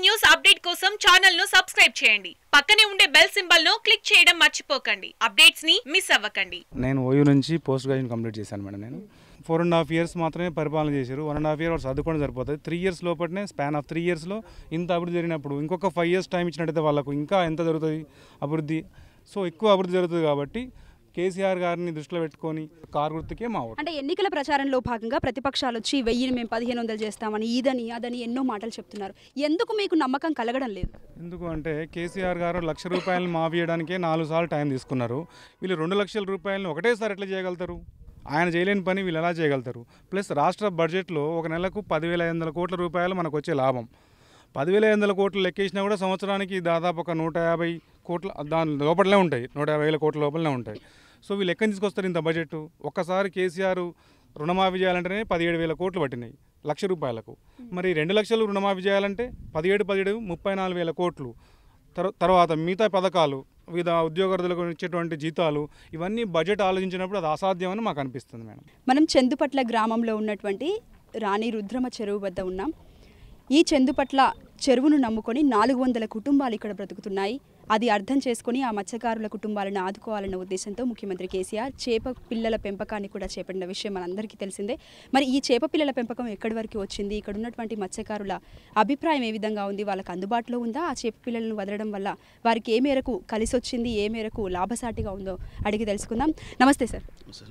News update కోసం channel ను subscribe చేయండి పక్కనే ఉండే బెల్ సింబల్ ను క్లిక్ చేయడం మర్చిపోకండి అప్డేట్స్ ని మిస్ అవ్వకండి నేను ఓయూ నుంచి పోస్ట్ గ్రాడ్యుయేషన్ కంప్లీట్ చేశాను మేడం నేను ఫోర్ అండ్ హాఫ్ ఇయర్స్ మాత్రమే పరిపాలన చేశారు వన్ అండ్ హాఫ్ ఇయర్ చదువుకోవడం సరిపోతుంది త్రీ ఇయర్స్ లోపలనే స్పాన్ ఆఫ్ త్రీ ఇయర్స్లో ఇంత అభివృద్ధి జరిగినప్పుడు ఇంకొక ఫైవ్ ఇయర్స్ టైం ఇచ్చినట్టయితే వాళ్ళకు ఇంకా ఎంత జరుగుతుంది అభివృద్ధి సో ఎక్కువ అభివృద్ధి జరుగుతుంది కాబట్టి కేసీఆర్ గారిని దృష్టిలో పెట్టుకొని కారు గుర్తుకే మా ఓటు అంటే ఎన్నికల ప్రచారంలో భాగంగా ప్రతిపక్షాలు వచ్చి వెయ్యిని మేము పదిహేను వందలు చేస్తామని ఇదని అదని ఎన్నో మాటలు చెప్తున్నారు ఎందుకు మీకు నమ్మకం కలగడం లేదు ఎందుకు అంటే కేసీఆర్ గారు లక్ష రూపాయలు మాఫీ చేయడానికే నాలుగు సార్లు టైం తీసుకున్నారు వీళ్ళు రెండు లక్షల రూపాయలను ఒకటేసారి ఎట్లా చేయగలుగుతారు ఆయన చేయలేని పని వీళ్ళు ఎలా చేయగలుగుతారు ప్లస్ రాష్ట్ర బడ్జెట్లో ఒక నెలకు పదివేల ఐదు వందల కోట్ల రూపాయలు మనకు వచ్చే లాభం పదివేల ఐదు వందల కోట్లు లెక్కేసినా కూడా సంవత్సరానికి దాదాపు ఒక నూట యాభై కోట్ల దాని లోపలనే ఉంటాయి నూట యాభై వేల కోట్ల లోపలనే ఉంటాయి సో వీళ్ళు ఎక్కడి తీసుకొస్తారు ఇంత బడ్జెట్ ఒక్కసారి కేసీఆర్ రుణమాఫీ చేయాలంటేనే పదిహేడు వేల కోట్లు పట్టినాయి లక్ష రూపాయలకు మరి రెండు లక్షలు రుణమాఫీ చేయాలంటే పదిహేడు పదిహేడు ముప్పై నాలుగు వేల కోట్లు తర్వా- తర్వాత మిగతా పథకాలు వివిధ ఉద్యోగార్థులకు ఇచ్చేటువంటి జీతాలు ఇవన్నీ బడ్జెట్ ఆలోచించినప్పుడు అది అసాధ్యమని మాకు అనిపిస్తుంది మేడం మనం చందుపట్ల గ్రామంలో ఉన్నటువంటి రాణి రుద్రమ చెరువు వద్ద ఉన్నాం ఈ చందుపట్ల చెరువును నమ్ముకొని నాలుగు వందల కుటుంబాలు ఇక్కడ బ్రతుకుతున్నాయి అది అర్థం చేసుకొని ఆ మత్స్యకారుల కుటుంబాలను ఆదుకోవాలన్న ఉద్దేశంతో ముఖ్యమంత్రి కేసీఆర్ చేప పిల్లల పెంపకాన్ని కూడా చేపట్టిన విషయం మనందరికీ తెలిసిందే మరి ఈ చేప పిల్లల పెంపకం ఎక్కడి వరకు వచ్చింది ఇక్కడ ఉన్నటువంటి మత్స్యకారుల అభిప్రాయం ఏ విధంగా ఉంది వాళ్ళకి అందుబాటులో ఉందా ఆ చేప పిల్లలను వదలడం వల్ల వారికి ఏ మేరకు కలిసి వచ్చింది ఏ మేరకు లాభసాటిగా ఉందో అడిగి తెలుసుకుందాం నమస్తే సార్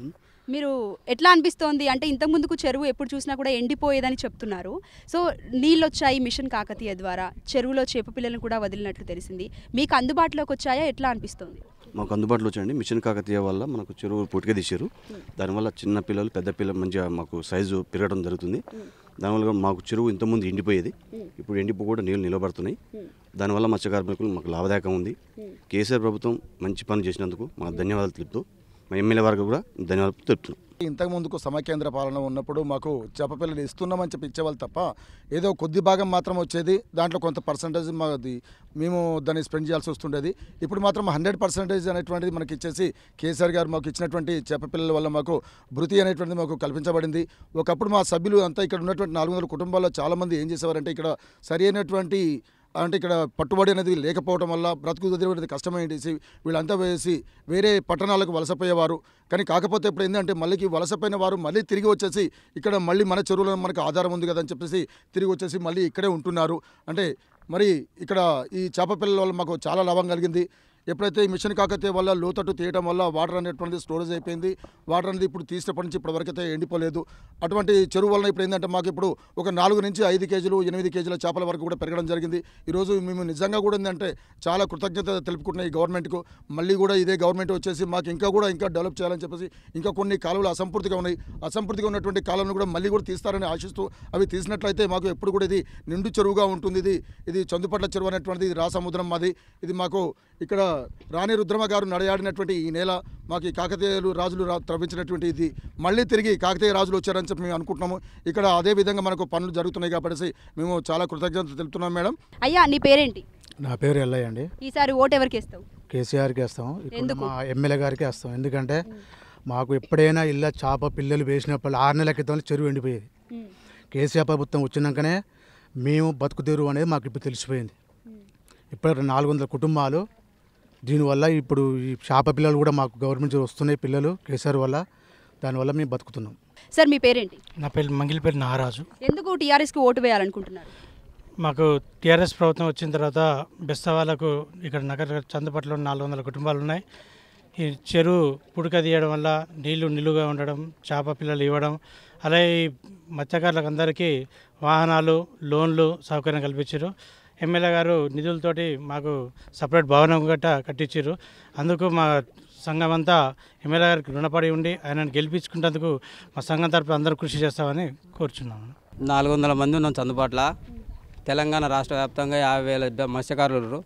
మీరు ఎట్లా అనిపిస్తోంది అంటే ఇంతకు ముందుకు చెరువు ఎప్పుడు చూసినా కూడా ఎండిపోయేదని చెప్తున్నారు సో నీళ్ళు వచ్చాయి మిషన్ కాకతీయ ద్వారా చెరువులో చేప పిల్లలను కూడా వదిలినట్లు తెలిసింది మీకు అందుబాటులోకి వచ్చాయా ఎట్లా అనిపిస్తోంది మాకు అందుబాటులో వచ్చండి మిషన్ కాకతీయ వల్ల మనకు చెరువు పుట్టుక తీశారు దానివల్ల చిన్న పిల్లలు పెద్ద పిల్లలు మంచిగా మాకు సైజు పెరగడం జరుగుతుంది దానివల్ల మాకు చెరువు ఇంతకుముందు ఎండిపోయేది ఇప్పుడు ఎండిపో కూడా నీళ్ళు నిలబడుతున్నాయి దానివల్ల మత్స్య కార్మికులు మాకు లాభదాయకం ఉంది కేసీఆర్ ప్రభుత్వం మంచి పని చేసినందుకు మాకు ధన్యవాదాలు తెలుపుతూ మా ఎమ్మెల్యే వారికి కూడా ధన్యవాదాలు తెలుపుతున్నాం ఇంతకు ముందుకు సమాకేంద్ర పాలన ఉన్నప్పుడు మాకు చేప పిల్లలు ఇస్తున్నామని చెప్పి ఇచ్చేవాళ్ళు తప్ప ఏదో కొద్ది భాగం మాత్రం వచ్చేది దాంట్లో కొంత పర్సంటేజ్ మాది మేము దాన్ని స్పెండ్ చేయాల్సి వస్తుండేది ఇప్పుడు మాత్రం హండ్రెడ్ పర్సెంటేజ్ అనేటువంటిది మనకి ఇచ్చేసి కేసీఆర్ గారు మాకు ఇచ్చినటువంటి చేప పిల్లల వల్ల మాకు భృతి అనేటువంటిది మాకు కల్పించబడింది ఒకప్పుడు మా సభ్యులు అంతా ఇక్కడ ఉన్నటువంటి నాలుగు వందల కుటుంబాల్లో చాలామంది ఏం చేసేవారంటే ఇక్కడ సరి అయినటువంటి అంటే ఇక్కడ పట్టుబడి అనేది లేకపోవడం వల్ల బ్రతుకు కుదిరేది కష్టమైంది వీళ్ళంతా వేసి వేరే పట్టణాలకు వలసపోయేవారు కానీ కాకపోతే ఇప్పుడు ఏంటంటే మళ్ళీ వలసపోయిన వారు మళ్ళీ తిరిగి వచ్చేసి ఇక్కడ మళ్ళీ మన చెరువులో మనకు ఆధారం ఉంది కదా అని చెప్పేసి తిరిగి వచ్చేసి మళ్ళీ ఇక్కడే ఉంటున్నారు అంటే మరి ఇక్కడ ఈ చేప పిల్లల వల్ల మాకు చాలా లాభం కలిగింది ఎప్పుడైతే ఈ మిషన్ కాకతీయ వల్ల లోతట్టు తీయడం వల్ల వాటర్ అనేటువంటిది స్టోరేజ్ అయిపోయింది వాటర్ అనేది ఇప్పుడు తీసినప్పటి నుంచి ఇప్పటి వరకు అయితే ఎండిపోలేదు అటువంటి చెరువు వలన ఇప్పుడు ఏంటంటే మాకు ఇప్పుడు ఒక నాలుగు నుంచి ఐదు కేజీలు ఎనిమిది కేజీల చేపల వరకు కూడా పెరగడం జరిగింది ఈరోజు మేము నిజంగా కూడా ఏంటంటే చాలా కృతజ్ఞత తెలుపుకుంటున్నాం ఈ గవర్నమెంట్కు మళ్ళీ కూడా ఇదే గవర్నమెంట్ వచ్చేసి మాకు ఇంకా కూడా ఇంకా డెవలప్ చేయాలని చెప్పేసి ఇంకా కొన్ని కాలువలు అసంపూర్తిగా ఉన్నాయి అసంపూర్తిగా ఉన్నటువంటి కాలువలను కూడా మళ్ళీ కూడా తీస్తారని ఆశిస్తూ అవి తీసినట్లయితే మాకు ఎప్పుడు కూడా ఇది నిండు చెరువుగా ఉంటుంది ఇది ఇది చందుపట్ల చెరువు అనేటువంటిది ఇది రాసముద్రం మాది ఇది మాకు ఇక్కడ రాణి రుద్రమ గారు నడయాడినటువంటి ఈ నేల మాకు ఈ కాకతీయులు రాజులు రా- త్రవ్వించినటువంటి ఇది మళ్ళీ తిరిగి కాకతీయ రాజులు వచ్చారని చెప్పి మేము అనుకుంటున్నాము ఇక్కడ అదే విధంగా మనకు పనులు జరుగుతున్నాయి కాబట్టి మేము చాలా కృతజ్ఞత తెలుపుతున్నాం మేడం అయ్యా నీ పేరేంటి నా పేరు ఎల్లయ్య అండి ఈసారి ఓటు ఎవరికి వేస్తావు కేసీఆర్కి వేస్తాం ఇప్పుడు ఎందుకు? మా ఎమ్మెల్యే గారికి వేస్తాం ఎందుకంటే మాకు ఎప్పుడైనా ఇళ్ళ చేప పిల్లలు వేసినప్పుడు ఆరు నెలల క్రితం చెరువు ఎండిపోయేది కేసీఆర్ ప్రభుత్వం వచ్చినాకనే మేము బతుకు తెరువు అనేది మాకు ఇప్పుడు తెలిసిపోయింది ఇప్పుడు నాలుగు వందల కుటుంబాలు దీనివల్ల ఇప్పుడు ఈ చేప పిల్లలు కూడా మాకు గవర్నమెంట్ నుంచి వస్తున్నాయి పిల్లలు కేసీఆర్ వల్ల దానివల్ల మేము బతుకుతున్నాం సార్ మీ పేరేంటి నా పేరు మంగిలిపేరు నాగరాజు ఎందుకు టీఆర్ఎస్కి ఓటు వేయాలనుకుంటున్నారు మాకు టీఆర్ఎస్ ప్రభుత్వం వచ్చిన తర్వాత బెస్త వాళ్ళకు ఇక్కడ నగర చందపట్లో నాలుగు వందల కుటుంబాలు ఉన్నాయి ఈ చెరువు పుడక తీయడం వల్ల నీళ్లు నిలువుగా ఉండడం చేప పిల్లలు ఇవ్వడం అలాగే ఈ మత్స్యకారులకు అందరికీ వాహనాలు లోన్లు సౌకర్యం కల్పించారు ఎమ్మెల్యే గారు నిధులతోటి మాకు సపరేట్ భవనం గట్ట కట్టించారు అందుకు మా సంఘం అంతా ఎమ్మెల్యే గారికి రుణపడి ఉండి ఆయనను గెలిపించుకున్నందుకు మా సంఘం తరపున అందరూ కృషి చేస్తామని కోరుచున్నాము నాలుగు వందల మంది ఉన్నాం చందుబాట్ల తెలంగాణ రాష్ట్ర వ్యాప్తంగా యాభై వేల ద- మత్స్యకారులు ఉన్నారు.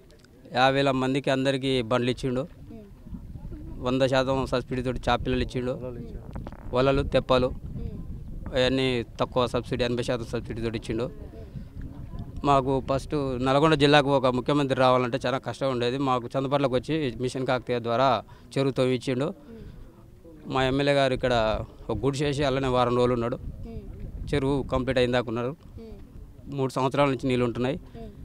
యాభై వేల మందికి అందరికీ బండ్లు ఇచ్చిండు వంద శాతం సబ్సిడీతో చాపిల్లలు ఇచ్చిండు వలలు తెప్పలు అవన్నీ తక్కువ సబ్సిడీ ఎనభై శాతం సబ్సిడీతో ఇచ్చిండు మాకు ఫస్ట్ నల్గొండ జిల్లాకు ఒక ముఖ్యమంత్రి రావాలంటే చాలా కష్టం ఉండేది మాకు చందపట్లకు వచ్చి మిషన్ కాకతీయ ద్వారా చెరువు తవ్వించిండు మా ఎమ్మెల్యే గారు ఇక్కడ ఒక గుడి చేసి అలానే వారం రోజులు ఉన్నాడు చెరువు కంప్లీట్ అయిందాక ఉన్నారు మూడు సంవత్సరాల నుంచి నీళ్ళు ఉంటున్నాయి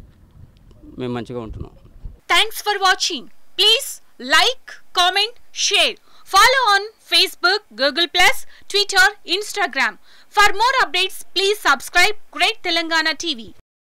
మేము మంచిగా ఉంటున్నాం Thanks for watching. Please like, comment, share. Follow on Facebook, Google Plus, Twitter, Instagram. For more updates, please subscribe Great Telangana TV.